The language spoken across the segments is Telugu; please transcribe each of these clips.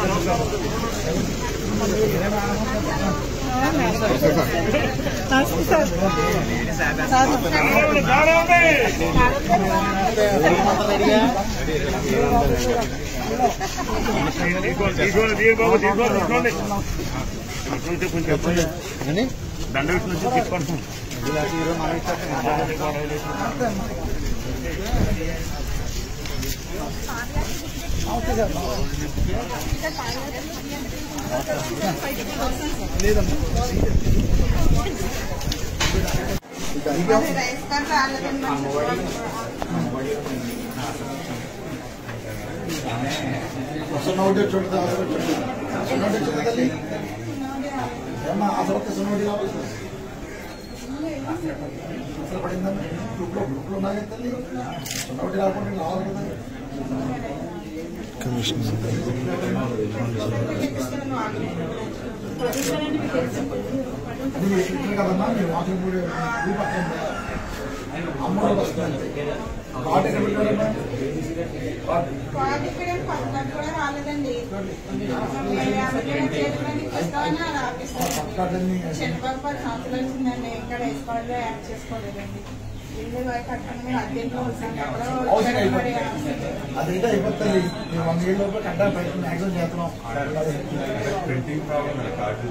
తీసుకోండి తీసుకోండి తీసుకోండి తీసుకోండి కొంచెం కొంచెం చెప్పండి దండ విషయం వచ్చి తీసుకోండి సున్నోటి చూడదా సున్నోటి చూడదండి ఏమన్నా అసలు ఒక్క సున్నోటి కావాలి అసలు పడిందండి గ్రూప్లో గ్రూప్లో ఉన్నాయి తల్లి సున్నోటి రాకుండా రావాలి కదా అది ఎట్లా కదమ్మా మీరు వాకింగ్ కూడా గ్రూప్ అక్కడ అమ్మోడు వస్తుంది కార్డు ఎక్కడ పెట్టారమ్మా కార్డు కార్డు ఇక్కడ పక్కన కూడా రాలేదండి కార్డులన్నీ శనివారం పది సంవత్సరాలు వచ్చిందండి ఇక్కడ వేసుకోవాలి యాడ్ చేసుకోలేదండి ఇల్లు కట్టడం అద్దెంట్లో అవసరం అయిపోతుంది అదైతే అయిపోతుంది మేము వన్ ఇయర్ లోపల కట్టా ప్రయత్నం మ్యాక్సిమం చేస్తున్నాం ప్రింటింగ్ ప్రాబ్లం కార్డు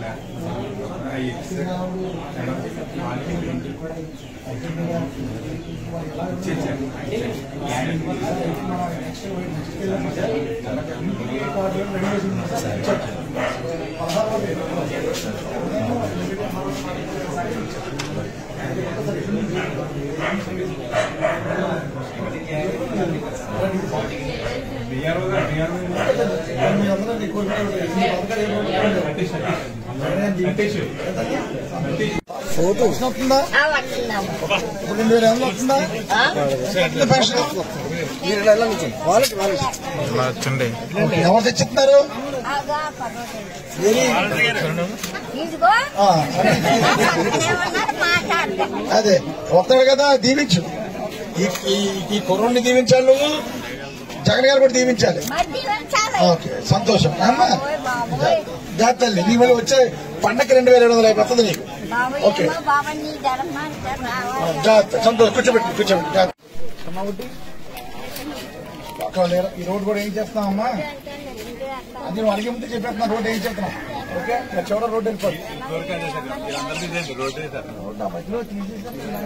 డిఆర్ఓ గారు డిఆర్ఓ ఫోటో వస్తుందా ఇప్పుడు రెండు వేల ఏళ్ళు వస్తుందా ఎట్లా పెన్షన్ వాళ్ళకి వాళ్ళకి ఓకే, ఎవరు తెచ్చిస్తున్నారు ఏది? ఇదిగో ఆ, ఏమన్నారు మాట్లాడదు అదే వస్తాడు కదా దీవించు ఈ- ఈ- ఈ కుర్రోడిని దీవించాలి నువ్వు జగన్ గారు కూడా దీవించాలి మధ్యలో చాలా ఓకే సంతోషం అమ్మా బాబోయ్ బాబోయ్ జాతల్లి నీ మళ్ళీ వచ్చే పండగకి రెండు వేల ఏడు వందల అయిపోతుంది నీకు బాబోయ్ ఓకే. ఏమో బాబా నీ ధర్మ రావాలి జాగ్రత్త సంతోషం కూర్చోబెట్టి కూర్చోబెట్టి జాగ్రత్త అమ్మఒట్టి పక్క లేరు. ఈ రోడ్ కూడా ఏం చేస్తున్నాం అమ్మా అది నువ్వు అడిగే ముందు చెప్పేస్తున్నా రోడ్ ఏం చేస్తున్నాం ఓకే ఇక్కడ చివర రోడ్ వెళ్ళిపోతుంది రోడ్ ఆ మధ్యలో తీసేసి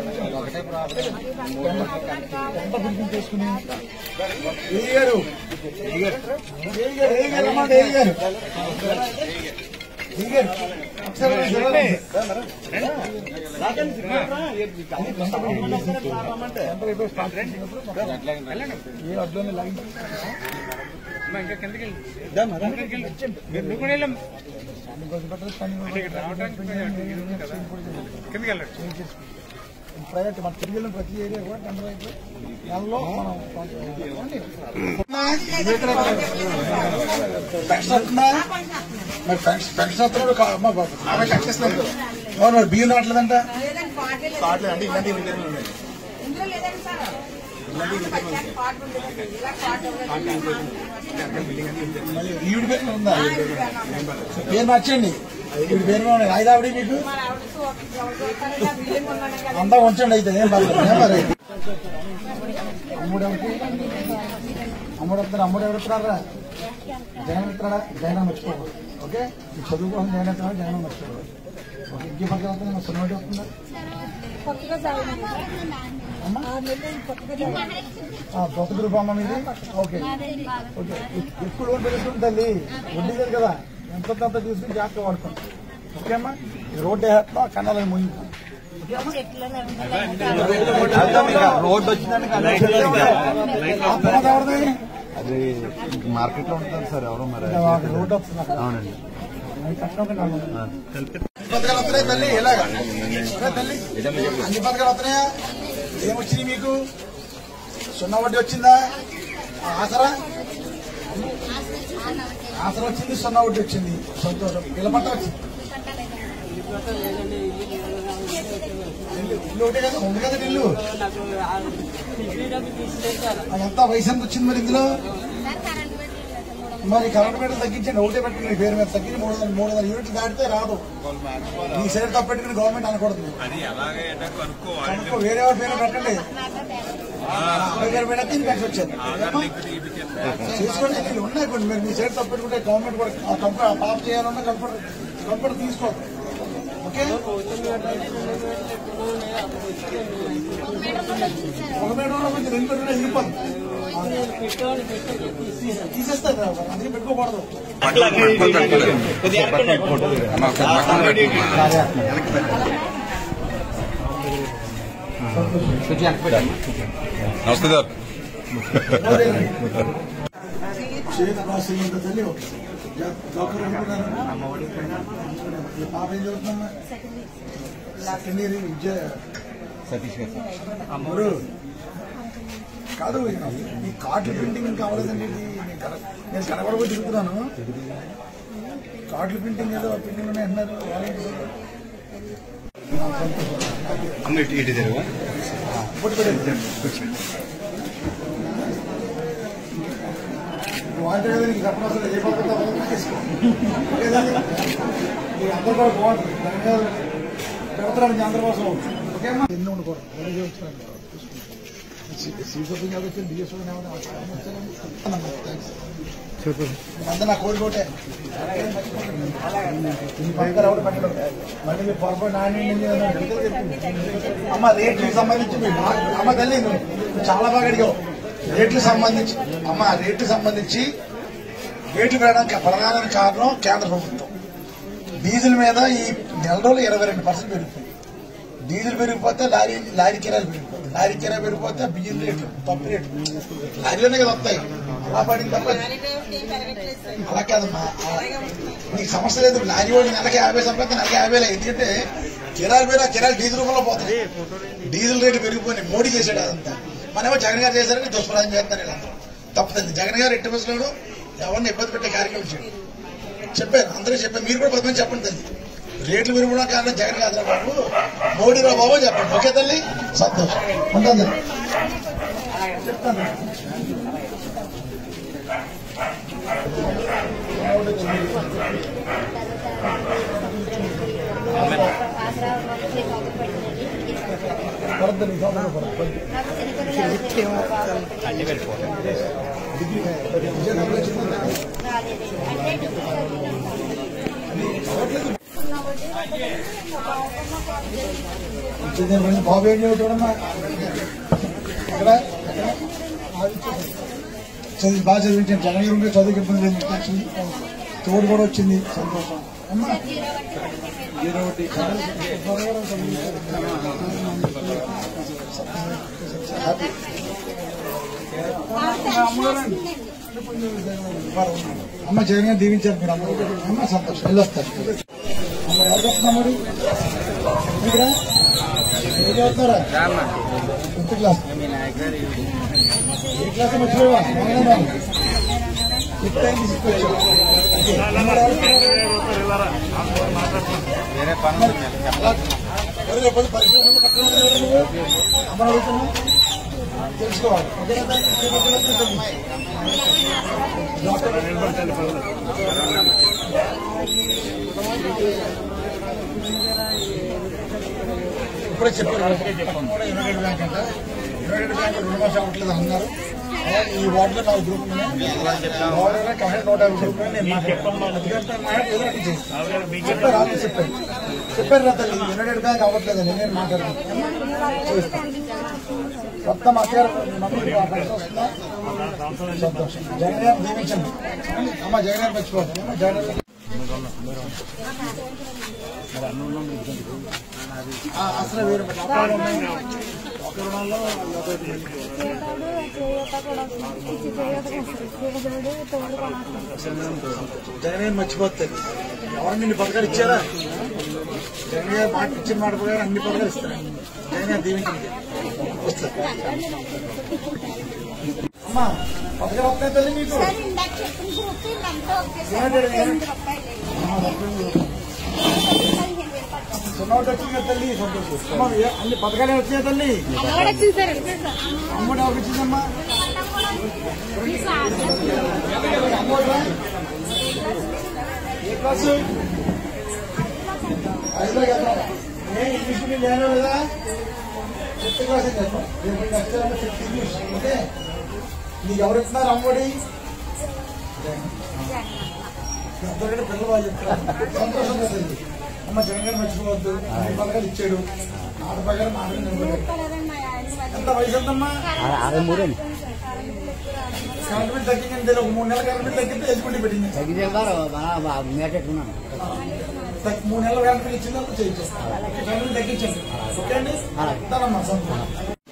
ఎంత బిల్డింగ్ చేసుకుని ఏ గారు ఏ గారు ఏ గారు అమ్మా ఏ గారు ఏ గారు ఒకసారి చూడండి. అది గంట బిల్డింగ్ చేసి గంట రేపు స్టార్ట్ చేసినప్పుడు ఏ అడ్లోనే లైన్ ప్రయత్నం మన తిరిగి ప్రతి ఏరియా కూడా టెండర్ అయిపోయి నెలలో మనం పెన్షన్ వస్తుందా మరి పెన్షన్ పెన్షన్ వస్తున్నాడు కా- అమ్మ బాబు. ఆమె కట్టేస్తున్నారు అవును మరి బియ్యం రావట్లేదంట లేదండి కార్డు లేదు. కార్డులు అంటే ఇలాంటి విధంగా ఉన్నాయి ఇందులో లేదండి సార్ పచ్చాక కార్డు ఉండదండి. ఇలా కార్డు ఉండదు. మళ్ళీ ఈవిడ పేరు ఉందా పేరు మార్చండి ఈవిడ పేరు ఉన్నాయి రాయిదావిడి మీకు మరి ఆవిడకి ఒక- ఎవరు చూస్తారంటే ఆ బిల్డింగ్ ఉన్నాడు కదా. అంతా ఉంచండి అయితే ఏం పర్లేదు ఏం మరి అమ్ముడు ఎవరికి అమ్ముడు వస్తారు అమ్ముడు ఎవరు ఇస్తున్నారా జగన్ ఇస్తాడా జగన్ మర్చిపోకూడదు ఓకే ఈ చదువు కోసం జగన్ ఇస్తాడా జగన్ మర్చిపోకూడదు ఓకే ఇంకే పక్కన వస్తుంది మా సున్నటి వస్తుందా అమ్మా ఆ, కొత్త గ్రూప్ అమ్మ మీది ఓకే ఓకే ఎక్కువ లోన్ పెరుగుతుంది తల్లి వడ్డీ లేదు కదా ఎంత అంత తీసుకుని జాగ్రత్త వాడుకోండి ఓకే అమ్మా ఈ రోడ్డు వేస్తాం కన్నాలని ముందు రోడ్డు వచ్చిందని ఎవరిది అది మార్కెట్ లో ఉంటుంది సార్ ఎవరో మరి రోడ్డు వస్తుంది అక్కడ. అవునండి అది కట్టడం కన్నా అన్నం. పథకాలు వస్తున్నాయి తల్లి ఇలాగా ఒరే తల్లి అన్ని పథకాలు వస్తున్నాయా ఏమొచ్చినాయి మీకు సున్నా వడ్డీ వచ్చిందా ఆసరా ఆసరా వచ్చింది సున్నా వడ్డీ వచ్చింది సంతోషం ఇళ్ళ పట్ట వచ్చింది ఇల్లు ఇల్లు ఒకటే కదా ఉంది కదా ఇల్లు అది ఎంత వయసు ఎంత వచ్చింది మరి ఇందులో మరి కరెంట్ మీటర్ తగ్గించండి ఒకటే పెట్టుకుని మీ పేరు మీద తగ్గించి మూడు వందల మూడు వందల యూనిట్లు దాటితే రాదు మీ సైడ్ తప్పు పెట్టుకుని గవర్నమెంట్ అనకూడదు అది ఎలాగే అంటే కనుక్కోవాలి కనుక్కో వేరే వారి పేరు పెట్టండి అబ్బాయి పేరు పెడితే దీనికి కలిసి వచ్చేది చేసుకోండి మీరు ఉన్నాయి కొన్ని మీరు మీ సైడ్ తప్పు పెట్టుకుంటే గవర్నమెంట్ కూడా ఆ కంపెనీ ఆ పాప చేయాలన్నా కంప్యూటర్ కంప్యూటర్ తీసుకోదు ఓకే ఒక మీటర్ కొంచెం రెండు మీటర్ వెళ్ళిపోదు తీసేస్తారు అందుకే పెట్టుకోకూడదు నమస్తే సార్ చేతి భాష ఏంటో తెలియవు డాక్టర్ అనుకున్నాను ఈ పాప ఏం చదువుతుందమ్మా సెకండ్ ఇయర్ విద్య సతీష్ గారు అమ్మరు కాదు ఈ కార్డుల ప్రింటింగ్ ఇంకా అవ్వలేదండి ఇది నేను కన- నేను కనబడబోయి తిరుగుతున్నాను కార్డుల ప్రింటింగ్ ఏదో ప్రింటింగ్ ఉన్నాయి అంటున్నారు వాళ్ళేంటి? అమ్మ ఇటు ఇటు తిరుగు బొట్టు పెట్టండి. నువ్వు అంటే కదా నీకు చెప్పడం అసలు ఏ పథకం తప్పదు తీసుకో. లేదండి మీ అందరూ కూడా బాగుంటుంది ధన్యవాదాలు పెడతారు మీ అందరి కోసం ఓకే అమ్మా ఎన్ని ఉండకూడదు ఎవరు చేస్తున్నాను సీసోపింగ్ కాబట్టి డిఎస్ఓ అంతా నా కోరికోటే ఈ పక్కన ఎవరు పెట్టడం మళ్ళీ మీరు పొరపాటు నాణ్యం అమ్మ రేట్లకు సంబంధించి మీరు బాగా- అమ్మ తల్లి నువ్వు చాలా బాగా అడిగావు రేట్లకు సంబంధించి అమ్మ రేట్లకు సంబంధించి రేట్లు పెరగడానికి ప్రధాన కారణం కేంద్ర ప్రభుత్వం డీజిల్ మీద ఈ నెల రోజులు ఇరవై రెండు పర్సెంట్ పెరిగిపోయింది డీజిల్ పెరిగిపోతే లారీ లారీ కిరాయిలు పెరిగిపోతాయి లారీ కిరాయి పెరిగిపోతే బియ్యం రేట్లు పప్పు రేట్లు లారీలోనే కదా వస్తాయి అలా పడింది తప్ప అలా కాదమ్మా ఆ- నీకు సమస్య లేదు లారీ వాడు నెలకి యాభై సంపాదించి నెలకి యాభై లేదు ఎందుకంటే కిరాయిలు పేరు ఆ కిరాయిలు డీజిల్ రూపంలో పోతాయి డీజిల్ రేటు పెరిగిపోయినాయి మోడీ చేశాడు అదంతా మనమో జగన్ గారు చేశారని దుష్ప్రచారం చేస్తారు వీళ్ళందరూ తప్పదండి జగన్ గారు ఎట్టి బస్సులో ఎవరిని ఇబ్బంది పెట్టే కార్యక్రమం చేయడు చెప్పారు అందరూ చెప్పారు మీరు కూడా పది మంది చెప్పండి తల్లి రేట్లు పెరుగుకోవడం కారణం జగన్ కాదురా బాబు మోడీరా బాబు అని చెప్పండి ఓకే తల్లి సంతోషం ఉంటుంది చెప్తాను పడద్దు నీ సోదరు పడద్దు వచ్చింది బాబు ఏం చూడమ్మా ఎక్కడ ఎక్కడ? ఆదిత్య. చదివి బాగా చదివించాను జగన్ ఉంటే చదువుకి ఇబ్బంది లేదు వచ్చింది తోడు కూడా వచ్చింది సంతోషం అమ్మా జీరో ఒకటి హ్యాపీ అమ్మ జగన్ గారు దీవించారు మీరు అందరూ అమ్మ సంతోషం వెళ్ళొస్తారు అమ్మ ఎవరు చెప్తున్నా మరి ఇక్కడ ఏం చదువుతున్నారా ఫిఫ్త్ క్లాస్ ఏ క్లాస్ మర్చిపోవా ఫిఫ్త్ అయింది సిక్స్త్ వచ్చావు ఓకే. అమ్మ ఎవరు? వేరే పనులు ఉన్నాయి. ఎవరు చెప్పండి పరిశీలన పక్కన ఉన్నారు నువ్వు? అమ్మని అడుగుతున్నా తెలుసుకోవాలి ఓకేనా తల్లి? డాక్టర్ ఇప్పుడే చెప్పారు పక్కన కూడా యునైటెడ్ బ్యాంక్ అంట యునైటెడ్ బ్యాంక్ రెండు మాసాలు అవ్వట్లేదు అన్నారు అలా ఈ వార్డులో నాలుగు గ్రూప్ ఉన్నాయి వార్డులో కమిషన్ నూట యాభై గ్రూప్ నేను మాట్లాడతాను అధికారులతో మాట్లాడి ఏదో ఒకటి చేస్తాను. చెప్పారు ఆల్రెడీ చెప్పారు చెప్పారు రా తల్లి యునైటెడ్ బ్యాంక్ అవ్వట్లేదని నేను మాట్లాడాను కొత్త మధ్యాహ్నం సంతోషం జగన్ గారు దీవించండి అమ్మ జగన్ గారు మర్చిపోతుంది అమ్మ జగన్ గారు ఆ, అసలు వేరు ఒక్క రుణం ఒక్క రుణంలో యాభై ఐదు మంది. జగన్ గారు మర్చిపోతుంది ఎవరు నిన్ను పథకాలు ఇచ్చారా జగన్ గారు మాట ఇచ్చిన మాట ప్రకారం అన్ని పథకాలు ఇస్తారు జగన్ గారు దీవించండి వస్తారు అమ్మా పథకాలు వస్తాయి తల్లి మీకు సున్నోటి వచ్చింది కదా తల్లి సంతోషం అమ్మ ఏ- అన్ని పథకాలు వచ్చినాయి తల్లి అమ్మడు ఎవరికి వచ్చిందమ్మా అమ్మోడ్రా? ఏ క్లాసు ఐదులో చదవాలి ఏ ఇంగ్లీష్ మీడియం లేనో లేదా ఫిఫ్త్ క్లాస్ చెప్పు రేపు next year fifth English okay నీకు ఎవరు ఇస్తున్నారు అమ్మఒడి అందరికంటే పిల్లలు వాళ్ళు చెప్తారు సంతోషం కదండి అమ్మ జగన్ గారు మర్చిపోవద్దు అన్ని పథకాలు ఇచ్చాడు ఆరు పథకాలు మాటలు నిలబడ్డాయి ఎంత వయసు ఎంతమ్మా కరెంట్ బిల్ తగ్గింది ఒక మూడు నెలల కరెంట్ బిల్ తగ్గితే వేసుకుంటే పెట్టింది తగ్గి- మూడు నెలల కరెంట్ బిల్ ఇచ్చింది అప్పుడు చేయించేస్తాం కరెంట్ బిల్ తగ్గించండి ఓకే అండి ఇస్తానమ్మా సంతోషం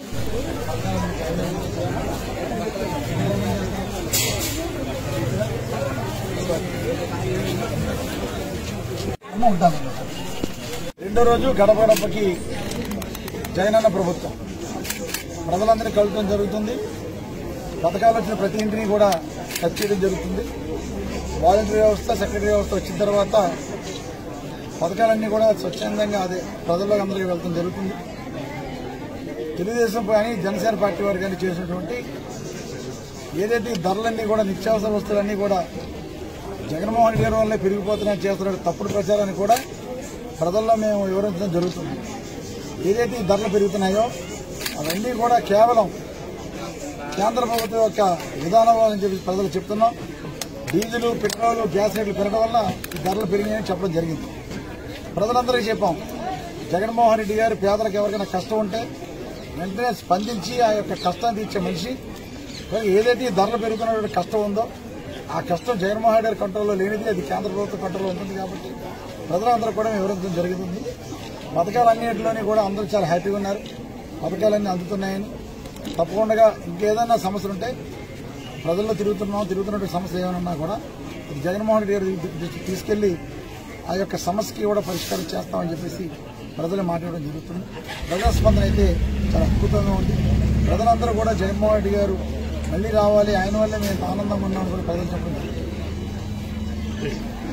అమ్మ ఉంటాను రెండో రోజు గడప గడపకి జగనన్న ప్రభుత్వం ప్రజలందరినీ కలవడం జరుగుతుంది పథకాలు వచ్చిన ప్రతి ఇంటిని కూడా టచ్ చేయడం జరుగుతుంది వాలంటీర్ వ్యవస్థ సెక్రటరీ వ్యవస్థ వచ్చిన తర్వాత పథకాలన్నీ కూడా స్వచ్ఛందంగా అదే ప్రజల్లో అందరికీ వెళ్తాం జరుగుతుంది తెలుగుదేశం కానీ జనసేన పార్టీ వారు కానీ చేసినటువంటి ఏదైతే ఈ ధరలన్నీ కూడా నిత్యావసర వస్తువులన్నీ కూడా జగన్మోహన్ రెడ్డి గారి వల్లే పెరిగిపోతున్నాయని చేస్తున్న తప్పుడు ప్రచారాన్ని కూడా ప్రజల్లో మేము వివరించడం జరుగుతుంది ఏదైతే ఈ ధరలు పెరుగుతున్నాయో అవన్నీ కూడా కేవలం కేంద్ర ప్రభుత్వం యొక్క విధానం అని చెప్పి ప్రజలు చెప్తున్నాం డీజిల్ పెట్రోల్ గ్యాస్ రేట్లు పెరగడం వల్ల ఈ ధరలు పెరిగాయని చెప్పడం జరిగింది ప్రజలందరికీ చెప్పాం జగన్మోహన్ రెడ్డి గారు పేదలకు ఎవరికైనా కష్టం ఉంటే వెంటనే స్పందించి ఆ యొక్క కష్టాన్ని తీర్చే మనిషి కానీ ఏదైతే ఈ ధరలు పెరుగుతున్నటువంటి కష్టం ఉందో ఆ కష్టం జగన్మోహన్ రెడ్డి గారి కంట్రోల్లో లేనిది అది కేంద్ర ప్రభుత్వ కంట్రోల్లో ఉంటుంది కాబట్టి ప్రజలందరూ కూడా వివరించడం జరుగుతుంది పథకాలన్నింటిలోని కూడా అందరూ చాలా హ్యాపీగా ఉన్నారు పథకాలన్నీ అందుతున్నాయని తప్పకుండా ఇంకేదైనా సమస్యలు ఉంటే ప్రజల్లో తిరుగుతున్నాం తిరుగుతున్నటువంటి సమస్య ఏమైనా కూడా ఇది జగన్మోహన్ రెడ్డి గారి దృష్టికి తీసుకెళ్లి ఆ యొక్క సమస్యకి కూడా పరిష్కారం చేస్తామని చెప్పేసి ప్రజలు మాట్లాడడం జరుగుతుంది ప్రజాస్పందన అయితే చాలా అద్భుతంగా ఉంది ప్రజలందరూ కూడా జగన్మోహన్ రెడ్డి గారు మళ్ళీ రావాలి ఆయన వల్లే మేము ఆనందంగా ఉన్నామని కూడా ప్రజలు చెప్పడం జరిగింది